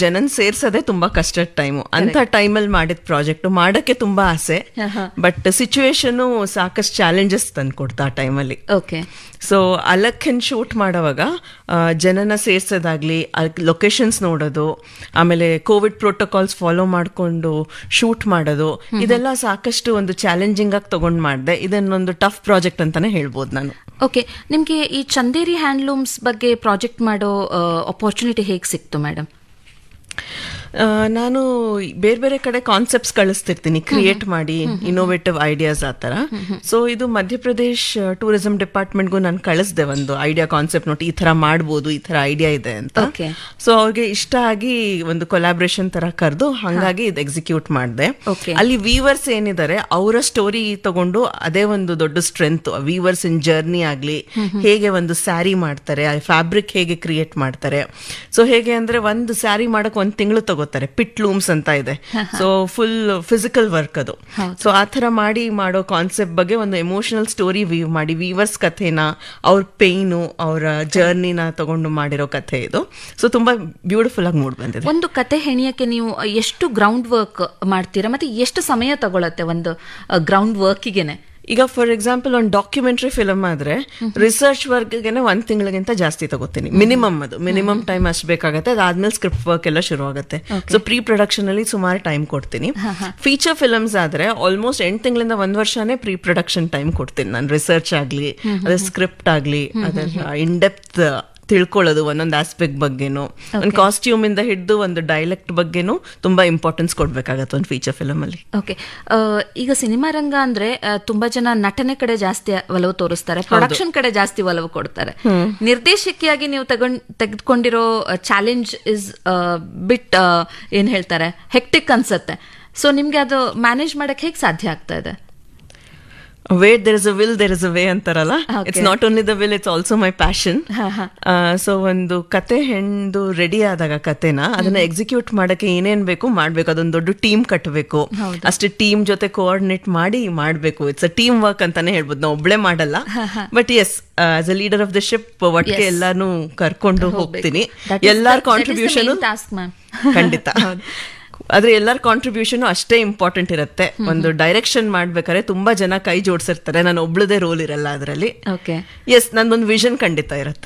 ಜನನ್ ಸೇರ್ಸೋದೇ ತುಂಬಾ ಕಷ್ಟದ ಟೈಮು ಅಂತ ಟೈಮಲ್ಲಿ ಮಾಡಿದ ಪ್ರಾಜೆಕ್ಟ್ ಮಾಡಕ್ಕೆ ತುಂಬಾ ಆಸೆ ಬಟ್ ಸಿಚುವೇಶನ್ ಸಾಕಷ್ಟು ಚಾಲೆಂಜಸ್ ತಂದ್ಕೊಡ್ತಾ ಆ ಟೈಮಲ್ಲಿ ಓಕೆ ಸೊ ಅಲಕ್ಕನ್ ಶೂಟ್ ಮಾಡೋವಾಗ ಆ, ಜನನ ಸೇರ್ಸೋದಾಗ್ಲಿ ಲೊಕೇಶನ್ಸ್ ನೋಡೋದು ಆಮೇಲೆ ಕೋವಿಡ್ ಪ್ರೋಟೋಕಾಲ್ಸ್ ಫಾಲೋ ಮಾಡಿಕೊಂಡು ಶೂಟ್ ಮಾಡೋದು ಇದೆಲ್ಲ ಸಾಕಷ್ಟು ಒಂದು ಚಾಲೆಂಜಿಂಗ್ ಆಗಿ ತಗೊಂಡ್ ಮಾಡಿದೆ ಇದನ್ನೊಂದು ಟಫ್ ಪ್ರಾಜೆಕ್ಟ್ ಅಂತಾನೆ ಹೇಳ್ಬೋದು ನಾನು ಓಕೆ ನಿಮ್ಗೆ ಈ ಚಂದೇರಿ ಹ್ಯಾಂಡ್ಲೂಮ್ಸ್ ಬಗ್ಗೆ ಪ್ರಾಜೆಕ್ಟ್ ಮಾಡೋ ಅಪರ್ಚುನಿಟಿ ಹೇಗೆ ಸಿಕ್ತು ಮೇಡಮ್ ಆ, ನಾನು ಬೇರೆ ಬೇರೆ ಕಡೆ ಕಾನ್ಸೆಪ್ಟ್ಸ್ ಕಳಿಸ್ತಿರ್ತೀನಿ ಕ್ರಿಯೇಟ್ ಮಾಡಿ ಇನೋವೇಟಿವ್ ಐಡಿಯಾಸ್ ಆ ಥರ ಸೊ ಇದು ಮಧ್ಯಪ್ರದೇಶ್ ಟೂರಿಸಂ ಡಿಪಾರ್ಟ್ಮೆಂಟ್ಗೂ ನಾನು ಕಳಿಸ್ದೆ ಒಂದು ಐಡಿಯಾ ಕಾನ್ಸೆಪ್ಟ್ ನೋಡಿ ಈ ಥರ ಮಾಡ್ಬೋದು ಈ ಥರ ಐಡಿಯಾ ಇದೆ ಅಂತ Okay. ಸೊ ಅವ್ರಿಗೆ ಇಷ್ಟ ಆಗಿ ಒಂದು ಕೊಲಾಬ್ರೇಷನ್ ತರ ಕರೆದು ಹಂಗಾಗಿ ಇದು ಎಕ್ಸಿಕ್ಯೂಟ್ ಮಾಡಿದೆ Okay. ಅಲ್ಲಿ ವೀವರ್ಸ್ ಏನಿದ್ದಾರೆ ಅವರ ಸ್ಟೋರಿ ತಗೊಂಡು ಅದೇ ಒಂದು ದೊಡ್ಡ ಸ್ಟ್ರೆಂತ್ ವೀವರ್ಸ್ ಇನ್ ಜರ್ನಿ ಆಗ್ಲಿ ಹೇಗೆ ಒಂದು ಸ್ಯಾರಿ ಮಾಡ್ತಾರೆ ಫ್ಯಾಬ್ರಿಕ್ ಹೇಗೆ ಕ್ರಿಯೇಟ್ ಮಾಡ್ತಾರೆ ಸೊ ಹೇಗೆ ಅಂದ್ರೆ ಒಂದು ಸ್ಯಾರಿ ಮಾಡಕ್ ಒಂದ್ ತಿಂಗಳು ತಗೋತಾರೆ ಪಿಟ್ ಲೂಮ್ಸ್ ಅಂತ ಇದೆ ಸೊ ಫುಲ್ ಫಿಸಿಕಲ್ ವರ್ಕ್ ಅದು ಸೊ ಆ ಥರ ಮಾಡಿ ಮಾಡೋ ಕಾನ್ಸೆಪ್ಟ್ ಬಗ್ಗೆ ಒಂದು ಎಮೋಷನಲ್ ಸ್ಟೋರಿ ವೀವ್ ಮಾಡಿ ವೀವರ್ಸ್ ಕಥೆನ ಅವ್ರ ಪೇಯ್ನು ಅವರ ಜರ್ನಿನ ತಗೊಂಡು ಮಾಡಿರೋ ಕಥೆ ಇದು ಸೊ ತುಂಬಾ ಬ್ಯೂಟಿಫುಲ್ ಆಗಿ ಮೂಡ್ ಬಂದಿದೆ ಒಂದು ಕತೆ ಹೆಣಿಯಕ್ಕೆ ನೀವು ಎಷ್ಟು ಗ್ರೌಂಡ್ ವರ್ಕ್ ಮಾಡ್ತೀರಾ ಮತ್ತೆ ಎಷ್ಟು ಸಮಯ ತಗೊಳತ್ತೆ ಒಂದು ಗ್ರೌಂಡ್ ವರ್ಕಿಗೆನೆ ಈಗ ಫಾರ್ ಎಕ್ಸಾಂಪಲ್ ಒಂದು ಡಾಕ್ಯುಮೆಂಟ್ರಿ ಫಿಲಮ್ ಆದ್ರೆ ರಿಸರ್ಚ್ ವರ್ಕ್ಗೆನೆ ಒಂದ್ ತಿಂಗಳಿಗಿಂತ ಜಾಸ್ತಿ ತಗೋತೀನಿ ಮಿನಿಮಮ್ ಅದು ಮಿನಿಮಮ್ ಟೈಮ್ ಅಷ್ಟು ಬೇಕಾಗತ್ತೆ ಅದಾದ್ಮೇಲೆ ಸ್ಕ್ರಿಪ್ಟ್ ವರ್ಕ್ ಎಲ್ಲ ಶುರು ಆಗುತ್ತೆ ಸೊ ಪ್ರೀ ಪ್ರೊಡಕ್ಷನ್ ಅಲ್ಲಿ ಸುಮಾರು ಟೈಮ್ ಕೊಡ್ತೀನಿ ಫೀಚರ್ ಫಿಲಮ್ಸ್ ಆದ್ರೆ ಆಲ್ಮೋಸ್ಟ್ ಎಂಟು ತಿಂಗಳಿಂದ ಒಂದ್ ವರ್ಷನೇ ಪ್ರೀ ಪ್ರೊಡಕ್ಷನ್ ಟೈಮ್ ಕೊಡ್ತೀನಿ ನಾನು ರಿಸರ್ಚ್ ಆಗ್ಲಿ ಅದ್ರ ಸ್ಕ್ರಿಪ್ಟ್ ಆಗ್ಲಿ ಅದರ ಇನ್ ಡೆಪ್ತ್ ತಿಳ್ಕೊಳ್ಳೋದು ಒಂದೊಂದು ಆಸ್ಪೆಕ್ಟ್ ಬಗ್ಗೆನು ಒಂದು ಕಾಸ್ಟ್ಯೂಮ್ ಇಂದ ಹಿಡಿದು ಒಂದು ಡೈಲೆಕ್ಟ್ ಬಗ್ಗೆನು ತುಂಬಾ ಇಂಪಾರ್ಟೆನ್ಸ್ ಕೊಡ್ಬೇಕಾಗತ್ತೆ ಒಂದು ಫೀಚರ್ ಫಿಲಮ್ ಅಲ್ಲಿ ಓಕೆ ಈಗ ಸಿನಿಮಾ ರಂಗ ಅಂದ್ರೆ ಆ, ತುಂಬಾ ಜನ ನಟನೆ ಕಡೆ ಜಾಸ್ತಿ ಒಲವು ತೋರಿಸ್ತಾರೆ ಪ್ರೊಡಕ್ಷನ್ ಕಡೆ ಜಾಸ್ತಿ ಒಲವು ಕೊಡ್ತಾರೆ ನಿರ್ದೇಶಕಿಯಾಗಿ ನೀವು ತಗೊಂಡ್ ತೆಗೆದುಕೊಂಡಿರೋ ಚಾಲೆಂಜ್ ಇಸ್ ಬಿಟ್ ಏನ್ ಹೇಳ್ತಾರೆ ಹೆಕ್ಟಿಕ್ ಅನ್ಸತ್ತೆ ಸೊ ನಿಮ್ಗೆ ಅದು ಮ್ಯಾನೇಜ್ ಮಾಡಕ್ ಹೇಗೆ ಸಾಧ್ಯ ಆಗ್ತಾ ಇದೆ wait there is a will there is a way ಅಂತಾರಲ್ಲ it's not only the will it's also my passion so ಒಂದು ಕತೆ ಹೆಣ್ದು ರೆಡಿ ಆದಾಗ ಕತೆನ ಅದನ್ನ ಎಕ್ಸಿಕ್ಯೂಟ್ ಮಾಡಕ್ಕೆ ಏನೇನ್ ಬೇಕು ಮಾಡ್ಬೇಕು ಅದೊಂದು ದೊಡ್ಡ ಟೀಮ್ ಕಟ್ಟಬೇಕು ಅಷ್ಟೇ ಟೀಮ್ ಜೊತೆ ಕೋಆರ್ಡಿನೇಟ್ ಮಾಡಿ ಮಾಡ್ಬೇಕು ಇಟ್ಸ್ ಅ ಟೀಮ್ ವರ್ಕ್ ಅಂತಾನೆ ಹೇಳ್ಬೋದು ನಾವು ಒಬ್ಳೆ ಮಾಡಲ್ಲ but as as a leader of the ship ಒಟ್ಟಿಗೆ ಎಲ್ಲಾನು ಕರ್ಕೊಂಡು ಹೋಗ್ತೀನಿ ಎಲ್ಲಾರ ಕಾಂಟ್ರಿಬ್ಯೂಷನ್ ಟಾಸ್ಕ್ ಮ್ಯಾಮ್ ಖಂಡಿತ ಆದ್ರೆ ಎಲ್ಲರ ಕಾಂಟ್ರಿಬ್ಯೂಷನ್ ಅಷ್ಟೇ ಇಂಪಾರ್ಟೆಂಟ್ ಇರುತ್ತೆ ಒಂದು ಡೈರೆಕ್ಷನ್ ಮಾಡ್ಬೇಕಾದ್ರೆ ತುಂಬಾ ಜನ ಕೈ ಜೋಡಿಸಿರ್ತಾರೆ ನಾನು ಒಬ್ಳದೇ ರೋಲ್ ಇರಲ್ಲ ಅದರಲ್ಲಿ ಓಕೆ ಎಸ್ ನಂದೊಂದು ವಿಷನ್ ಖಂಡಿತ ಇರುತ್ತೆ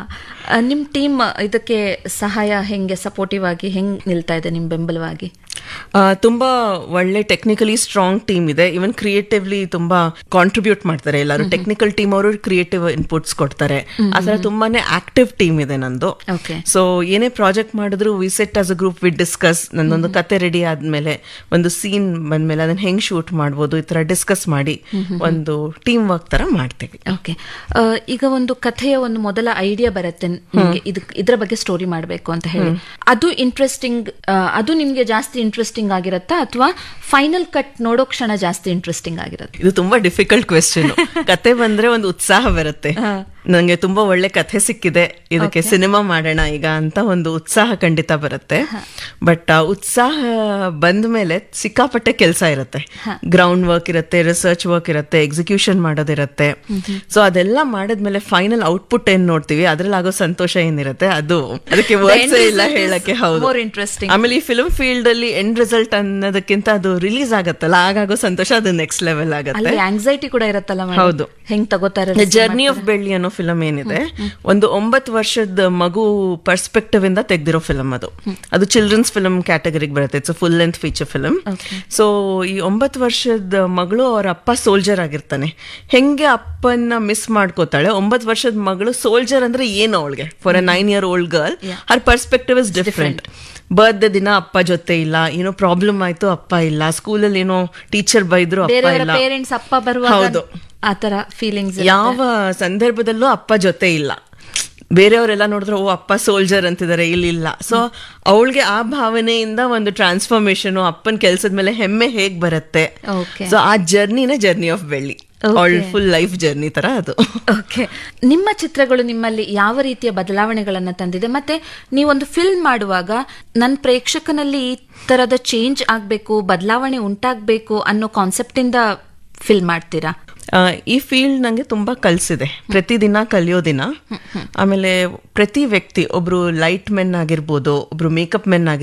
ನಿಮ್ ಟೀಮ್ ಇದಕ್ಕೆ ಸಹಾಯ ಹೆಂಗೆ ಸಪೋರ್ಟಿವ್ ಆಗಿ ಹೆಂಗ್ ನಿಲ್ತಾ ಇದೆ ನಿಮ್ ಬೆಂಬಲವಾಗಿ ಆ, ತುಂಬಾ ಒಳ್ಳೆ ಟೆಕ್ನಿಕಲಿ ಸ್ಟ್ರಾಂಗ್ ಟೀಮ್ ಇದೆ ಇವನ್ ಕ್ರಿಯೇಟಿವ್ಲಿ ತುಂಬಾ ಕಾಂಟ್ರಿಬ್ಯೂಟ್ ಮಾಡ್ತಾರೆ ಎಲ್ಲರೂ ಟೆಕ್ನಿಕಲ್ ಟೀಮ್ ಅವರು ಕ್ರಿಯೇಟಿವ್ ಇನ್ಪುಟ್ಸ್ ಕೊಡ್ತಾರೆ ಆ ಥರ ತುಂಬಾನೇ ಆಕ್ಟಿವ್ ಟೀಮ್ ಇದೆ ನಂದು ಓಕೆ ಸೊ ಏನೇ ಪ್ರಾಜೆಕ್ಟ್ ಮಾಡಿದ್ರು we set as a group we discuss ನಂದೊಂದು ಕತೆ ರೆಡಿ ಆದ್ಮೇಲೆ ಒಂದು ಸೀನ್ ಬಂದ್ಮೇಲೆ ಅದನ್ನ ಹೆಂಗ್ ಶೂಟ್ ಮಾಡ್ಬೋದು ಈ ತರ ಡಿಸ್ಕಸ್ ಮಾಡಿ ಒಂದು ಟೀಮ್ ವರ್ಕ್ ತರ ಮಾಡ್ತೀವಿ ಓಕೆ ಈಗ ಒಂದು ಕಥೆಯ ಒಂದು ಮೊದಲ ಐಡಿಯಾ ಬರುತ್ತೆ ನಿಮ್ಗೆ ಇದಕ್ ಇದ್ರ ಬಗ್ಗೆ ಸ್ಟೋರಿ ಮಾಡಬೇಕು ಅಂತ ಹೇಳಿ ಅದು ಇಂಟ್ರೆಸ್ಟಿಂಗ್ ಅದು ನಿಮ್ಗೆ ಜಾಸ್ತಿ ಇಂಟ್ರೆಸ್ಟಿಂಗ್ ಆಗಿರತ್ತಾ ಅಥವಾ ಫೈನಲ್ ಕಟ್ ನೋಡೋ ಕ್ಷಣ ಜಾಸ್ತಿ ಇಂಟ್ರೆಸ್ಟಿಂಗ್ ಆಗಿರುತ್ತೆ ಇದು ತುಂಬಾ ಡಿಫಿಕಲ್ಟ್ ಕ್ವೆಶ್ಚನ್ ಕತೆ ಬಂದ್ರೆ ಒಂದು ಉತ್ಸಾಹ ಬರುತ್ತೆ ನಂಗೆ ತುಂಬಾ ಒಳ್ಳೆ ಕಥೆ ಸಿಕ್ಕಿದೆ ಇದಕ್ಕೆ ಸಿನಿಮಾ ಮಾಡೋಣ ಈಗ ಅಂತ ಒಂದು ಉತ್ಸಾಹ ಖಂಡಿತ ಬರುತ್ತೆ ಬಟ್ ಆ ಉತ್ಸಾಹ ಬಂದ ಮೇಲೆ ಸಿಕ್ಕಾಪಟ್ಟೆ ಕೆಲಸ ಇರುತ್ತೆ ಗ್ರೌಂಡ್ ವರ್ಕ್ ಇರುತ್ತೆ ರಿಸರ್ಚ್ ವರ್ಕ್ ಇರುತ್ತೆ ಎಕ್ಸಿಕ್ಯೂಷನ್ ಮಾಡೋದಿರುತ್ತೆ ಸೊ ಅದೆಲ್ಲ ಮಾಡಿದ್ಮೇಲೆ ಫೈನಲ್ ಔಟ್ಪುಟ್ ಏನ್ ನೋಡ್ತೀವಿ ಅದ್ರಲ್ಲಿ ಆಗೋ ಸಂತೋಷ ಏನಿರುತ್ತೆ ಅದು ಅದಕ್ಕೆ ವರ್ಡ್ಸ್ ಇಲ್ಲ result is ಹೇಳಕ್ಕೆ ಹೌದು more interesting. ಆಮೇಲೆ ಈ ಫಿಲ್ಮ್ ಫೀಲ್ಡ್ ಅಲ್ಲಿ ಎಂಡ್ ರಿಸಲ್ಟ್ ಅನ್ನೋದಕ್ಕಿಂತ ಅದು ರಿಲೀಸ್ ಆಗತ್ತಲ್ಲ ಆಗಾಗೋ ಸಂತೋಷ ಅದು ನೆಕ್ಸ್ಟ್ ಲೆವೆಲ್ ಆಗುತ್ತೆ ಅಲ್ಲಿ ಆಂಗ್ಸೈಟಿ ಕೂಡ ಇರತ್ತಲ್ಲ madam? ಹೌದು. ಹೆಂಗ್ ತಗೋತಾರೆ ಜರ್ನಿ ಆಫ್ ಬೆಳ್ಳಿ ಅನ್ನೋ ಫಿಲಮ್ ಏನಿದೆ ಒಂದು ಒಂಬತ್ತು ವರ್ಷದ ಮಗು ಪರ್ಸ್ಪೆಕ್ಟಿವ್ ಇಂದ ತೆಗ್ದಿರೋ ಫಿಲಮ್ ಅದು ಅದು ಚಿಲ್ಡ್ರನ್ಸ್ ಫಿಲಮ್ ಕ್ಯಾಟಗರಿಗೆ ಬರುತ್ತೆ it's full length feature film so ಈ ಒಂಬತ್ತು ವರ್ಷದ ಮಗಳು ಅವ್ರ ಅಪ್ಪ ಸೋಲ್ಜರ್ ಆಗಿರ್ತಾನೆ ಹೆಂಗೆ ಅಪ್ಪನ್ನ ಮಿಸ್ ಮಾಡ್ಕೋತಾಳೆ ಒಂಬತ್ತು ವರ್ಷದ ಮಗಳು ಸೋಲ್ಜರ್ ಅಂದ್ರೆ ಏನು ಅವಳಿಗೆ for a nine year old girl her perspective is different birthday ದಿನ ಅಪ್ಪ ಜೊತೆ ಇಲ್ಲ ಏನೋ ಪ್ರಾಬ್ಲಮ್ ಆಯ್ತು ಅಪ್ಪ ಇಲ್ಲ ಸ್ಕೂಲಲ್ಲಿ ಏನೋ ಟೀಚರ್ ಬೈದ್ರು ಅಪ್ಪ ಬೇರೆಯವರ ಇಲ್ಲ ಪೇರೆಂಟ್ಸ್ ಅಪ್ಪ ಬರುವಾಗ ಹೌದು. ಆತರ ಫೀಲಿಂಗ್ಸ್ ಯಾವ ಸಂದರ್ಭದಲ್ಲೂ ಅಪ್ಪ ಜೊತೆ ಇಲ್ಲ ಬೇರೆಯವರೆಲ್ಲ ನೋಡಿದ್ರೆ ಓ ಅಪ್ಪ ಸೋಲ್ಜರ್ ಅಂತಿದ್ದಾರೆ ಇಲ್ಲ ಸೊ ಅವಳಿಗೆ ಆ ಭಾವನೆಯಿಂದ ಒಂದು ಟ್ರಾನ್ಸ್ಫಾರ್ಮೇಶನ್ ಅಪ್ಪನ ಕೆಲ್ಸದ ಮೇಲೆ ಹೆಮ್ಮೆ ಹೇಗ್ ಬರುತ್ತೆ Okay. ಸೊ ಆ ಜರ್ನಿನೇ ಜರ್ನಿ ಆಫ್ ಬೆಳ್ಳಿ ಅವಳ ಫುಲ್ ಲೈಫ್ ಜರ್ನಿ ತರ ಅದು ಓಕೆ ನಿಮ್ಮ ಚಿತ್ರಗಳು ನಿಮ್ಮಲ್ಲಿ ಯಾವ ರೀತಿಯ ಬದಲಾವಣೆಗಳನ್ನ ತಂದಿದೆ ಮತ್ತೆ ನೀವೊಂದು ಫಿಲ್ಮ್ ಮಾಡುವಾಗ ನನ್ನ ಪ್ರೇಕ್ಷಕನಲ್ಲಿ ಈ ತರದ ಚೇಂಜ್ ಆಗ್ಬೇಕು ಬದಲಾವಣೆ ಉಂಟಾಗ್ಬೇಕು ಅನ್ನೋ ಕಾನ್ಸೆಪ್ಟ್ ಇಂದ ಫಿಲ್ಮ್ ಮಾಡ್ತೀರಾ ಆ, ಈ ಫೀಲ್ಡ್ ನಂಗೆ ತುಂಬಾ ಕಲ್ಸಿದೆ ಪ್ರತಿದಿನ ಕಲಿಯೋದಿನ ಆಮೇಲೆ ಪ್ರತಿ ವ್ಯಕ್ತಿ ಒಬ್ರು ಲೈಟ್ ಮೆನ್ ಆಗಿರ್ಬೋದು ಒಬ್ರು ಮೇಕಪ್ ಮೆನ್ ಆಗಿರ್ಬೋದು